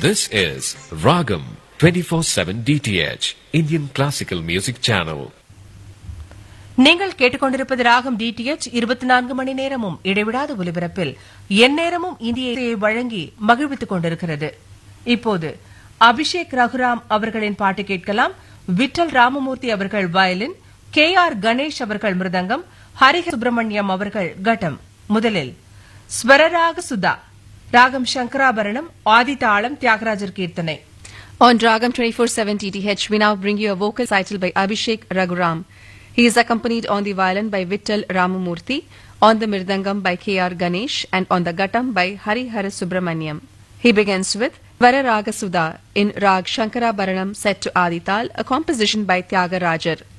This is Ragam 24/7 DTH Indian Classical Music Channel. நீங்கள் கேட்டுக்கொண்டிருப்பது ராகம் டிடிஎச் இருபத்தி நான்கு மணி நேரமும் இடைவிடாத ஒலிபரப்பில் எந்நேரமும் இந்திய இசையை வழங்கி மகிழ்வித்துக் கொண்டிருக்கிறது இப்போது அபிஷேக் ரகுராம் அவர்களின் பாட்டு கேட்கலாம் விட்டல் ராமமூர்த்தி அவர்கள் வயலின் கே ஆர் கணேஷ் அவர்கள் மிருதங்கம் ஹரிஹ சுப்பிரமணியம் அவர்கள் கட்டம் முதலில் ஸ்வரராக சுதா ராகம் சங்கராபரணம் ஆதிதாளம் தியாகராஜர் கீர்த்தனை On Dragam 24-7 TTH, we now bring you a vocal recital by Abhishek Raghuram. He is accompanied on the violin by Vittal Ramamurthy, on the mirdangam by K.R. Ganesh, and on the guttam by Hari Hara Subramaniam. He begins with Vararaga Sudha in Rag Shankara Baranam set to Adital, a composition by Tyagarajar.